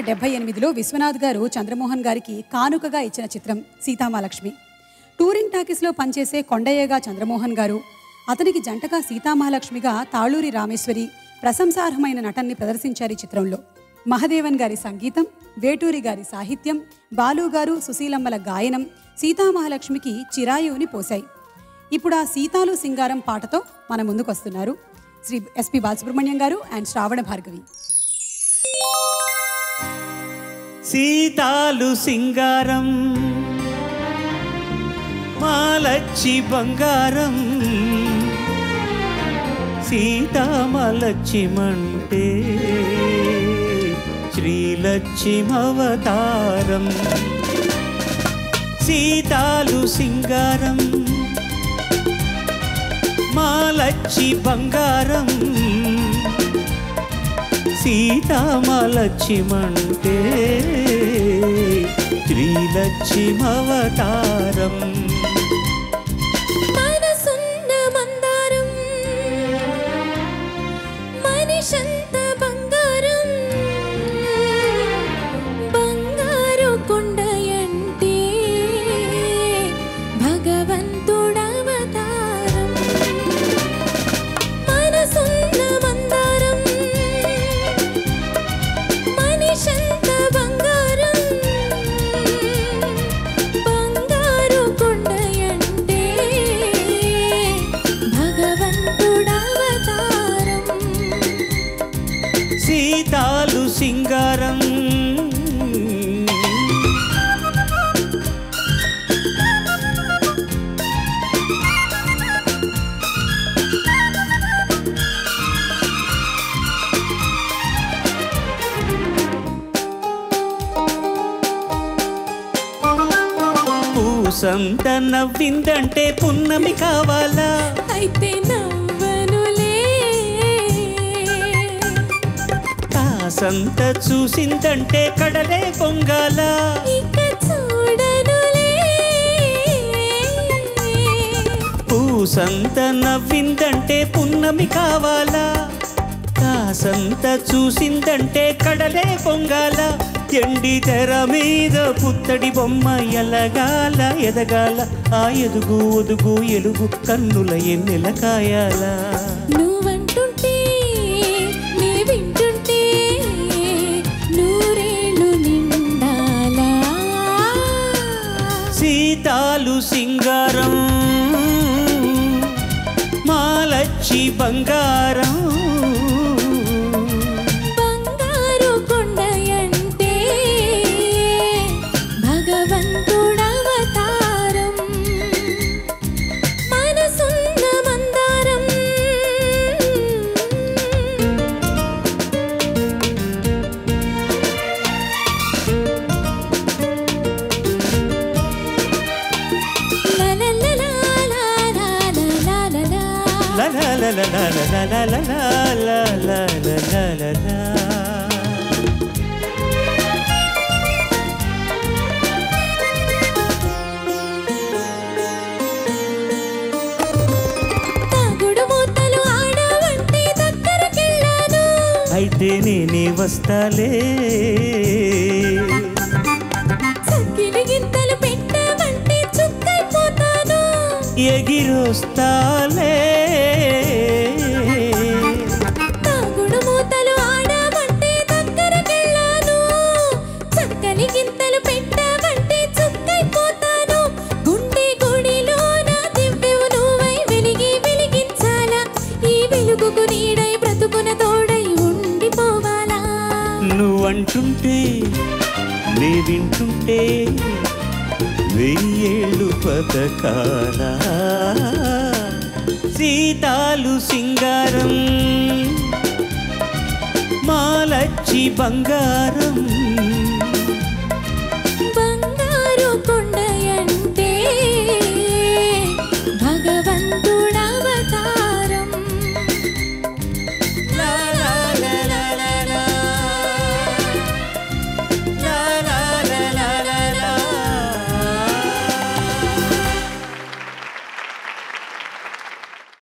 డెబ్బై ఎనిమిదిలో విశ్వనాథ్ గారు చంద్రమోహన్ గారికి కానుకగా ఇచ్చిన చిత్రం సీతామాలక్ష్మి టూరింగ్ టాకీస్లో పనిచేసే కొండయ్యగా చంద్రమోహన్ గారు అతనికి జంటగా సీతామహాలక్ష్మిగా తాళూరి రామేశ్వరి ప్రశంసార్హమైన నటన్ని ప్రదర్శించారు ఈ చిత్రంలో మహదేవన్ గారి సంగీతం వేటూరి గారి సాహిత్యం బాలు గారు సుశీలమ్మల గాయనం సీతామహాలక్ష్మికి చిరాయువుని పోశాయి ఇప్పుడు ఆ సీతాలు సింగారం పాటతో మన ముందుకు వస్తున్నారు శ్రీ ఎస్పి బాలసుబ్రహ్మణ్యం గారు అండ్ శ్రావణ భార్గవి సీతాలు సింగారం మాలచ్చి బంగారం సీతామలచ్చిమంటే శ్రీలక్ష్మవతారం సీతాలు సింగారం మాలచ్చి బంగారం సీతామలక్ష్మంటే శ్రీలక్ష్మవతారం మనసున్న మందారం మనిషంత బంగారం బంగారు కొండయంటే భగవంతుడవతారం మనసున్న మందారం మనిషంత బంగారం బంగారు కొండయంటే భగవంతుడవతారం సీతాలు సింగారం పూసంత నవ్విందంటే పున్నమి కావాలా అయితే నవ్వనులే కాసంత చూసిందంటే కడలే పొంగాల ఇక చూడనులే పూసంత నవ్విందంటే పున్నమి కావాలా కాసంత చూసిందంటే కడలే పొంగాల ఎండి తెర మీద పుత్తడి బొమ్మ ఎలగాల ఎదగాల ఆ ఎదుగు ఒదుగు ఎలుగు కన్నుల ఎన్నెల కాయాల నువ్వంటుంటే నే వింటుంటే నూరేళ్ళు నిండాలా సీతాలు సింగారం మాలచ్చి బంగారం బంగారు కొండయంటే భగవంతుడవతారం మనసున్న మందారం లలలలాలాలాలాలాలా. ల ల ల ల ల ల ల ల ల ల ల ల ల ల. తాగుడు మూతలు ఆడవంటే దగ్గరకెళ్ళాను అయితే నేనే వస్తాలే చక్కిలి గింతలు పెట్టవంటే చుక్కైపోతాను ఎగిరొస్తాలే తాగుడు మూతలు ఆడవంటే దగ్గరకెళ్ళాను చక్కని గింతలు పెట్టవంటే చుక్కైపోతాను గుండె గుడిలో నా దివ్యవు నువ్వై వెలిగి వెలిగించాలా ఈ వెలుగుకు నీడై బ్రతుకున తోడై ఉండిపోవాలా నువ్వంటుంటే నే వింటుంటే వెయ్యేళ్ళు పథకాల సీతాలు సింగారం మాలచ్చి బంగారం